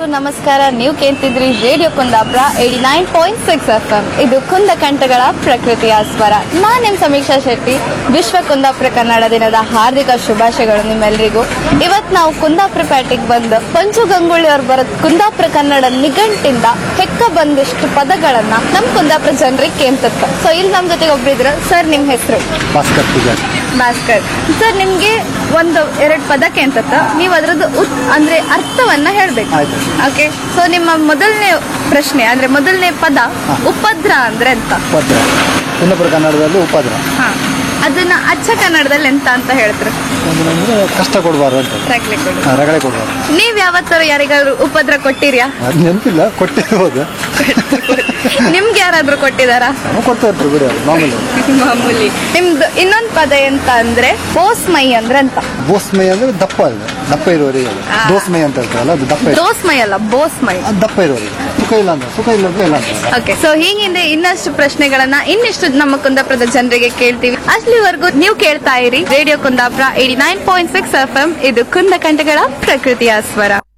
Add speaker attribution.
Speaker 1: ನಮಸ್ಕಾರ ನೀವು ಕೇಳ್ತಿದ್ರಿ radio Kundapura eighty nine point six F M ಇದು ಕುಂದ ಕಂಠಗಳ ಪ್ರಕೃತಿಯ ಸ್ವರ ನಾನ್ ನಿಮ್ ಸಮೀಕ್ಷಾ ಶೆಟ್ಟಿ ವಿಶ್ವ ಕುಂದಾಪುರ ಕನ್ನಡ ದಿನದ ಹಾರ್ದಿಕ ಶುಭಾಶಯಗಳು ನಿಮ್ಮೆಲ್ಲರಿಗೂ ಇವತ್ ನಾವು ಕುಂದಾಪುರ ಪೇಟೆಗೆ ಬಂದು ಪಂಚು ಗಂಗೂಳಿ ಅವ್ರು ಬರೋದ್ ಕುಂದಾಪುರ ಕನ್ನಡ ನಿಘಂಟಿಂದ ಹೆಕ್ಕ ಬಂದಿಷ್ಟು ಪದಗಳನ್ನ ನಮ್ ಕುಂದಾಪುರ ಜನರಿಗೆ ಕೇಳ್ತತ್ತ ಸೊ ಇಲ್ಲಿ ನಮ್ ಜೊತೆಗೆ ಒಬ್ರಿದ್ರು ಸರ್ ನಿಮ್ ಹೆಸರು
Speaker 2: ಭಾಸ್ಕರ್ ಪೂಜಾರಿ
Speaker 1: ಭಾಸ್ಕರ್ ಸರ್ ನಿಮ್ಗೆ ಒಂದು ಎರಡು ಪದ ಕೇಳ್ತತ್ತ ನೀವು ಅದ್ರದ್ದು ಉತ್ ಅಂದ್ರೆ ಅರ್ಥವನ್ನ ಹೇಳ್ಬೇಕು
Speaker 2: ಆಯ್ತು.
Speaker 1: ಓಕೆ ಸೊ ನಿಮ್ಮ ಮೊದಲನೇ ಪ್ರಶ್ನೆ ಅಂದ್ರೆ ಮೊದಲನೇ ಪದ ಉಪದ್ರ ಅಂದ್ರೆ ಎಂತ
Speaker 2: ಉಪದ್ರ ಕುಂದಪುರ ಕನ್ನಡದಲ್ಲಿ ಉಪದ್ರ
Speaker 1: ಹಾ ಅದನ್ನ ಅಚ್ಚ ಕನ್ನಡದಲ್ಲಿ ಎಂತ ಅಂತ ಹೇಳ್ತಾರೆ
Speaker 2: ಅಂದ್ರೆ ಕಷ್ಟ ಕೊಡಬಾರ್ದು ಅಂತ ಹಾ, ರಗಳೆ ಕೊಡಬಾರ್ದು
Speaker 1: ನೀವ್ ಯಾವತ್ತಾರು ಯಾರಿಗಾದ್ರು ಉಪದ್ರ ಕೊಟ್ಟಿರ್ಯಾ
Speaker 2: ಅದು ನೆನಪಿಲ್ಲ ಕೊಟ್ಟಿರ್ಬೋದು
Speaker 1: ನಿಮ್ಗೆ ಯಾರಾದ್ರೂ ಕೊಟ್ಟಿದಾರಾ
Speaker 2: ನಾವು ಕೊಡ್ತಾ ಇರ್ತೀವಿ ಬಿಡಿ ಅದು ಮಾಮೂಲಿ
Speaker 1: ಮಾಮೂಲಿ ನಿಮ್ದು ಇನ್ನೊಂದ್ ಪದ ಎಂತ ಅಂದ್ರೆ ಮೈ ಅಂದ್ರೆ ಎಂತ
Speaker 2: ಬೋಸ್ಮೈ ಅಂದ್ರೆ ದಪ್ಪ ಇದೆ ದಪ್ಪ ಇರುವವರಿಗೆ ಅದು.
Speaker 1: ಆ.
Speaker 2: ದೋಸ್ಮೈ ಅಂತ ಹೇಳ್ತಾರಲ್ಲ ಅದು ದಪ್ಪ ಇರು-
Speaker 1: ದೋಸ್ಮೈ ಅಲ್ಲ ಬೋಸ್ಮೈ
Speaker 2: ಅದು ದಪ್ಪ ಇರುವವರಿಗೆ ಸುಖ ಇಲ್ಲ ಅಂದ್ರೆ ಸುಖ ಇಲ್ಲ ಅಂದ್ರೆ ಇಲ್ಲ ಅಂತ
Speaker 1: ಓಕೆ ಸೊ ಹೀಗಿದೆ ಇನ್ನಷ್ಟು ಪ್ರಶ್ನೆಗಳನ್ನ ಇನ್ನಿಷ್ಟು ನಮ್ಮ ಕುಂದಾಪುರದ ಜನರಿಗೆ ಕೇಳ್ತೀವಿ ಅಲ್ಲಿವರೆಗೂ ನೀವು ಕೇಳ್ತಾ ಇರಿ radio Kundapura eighty nine point six F M ಇದು ಕುಂದ ಕಂಠಗಳ ಪ್ರಕೃತಿಯ ಸ್ವರ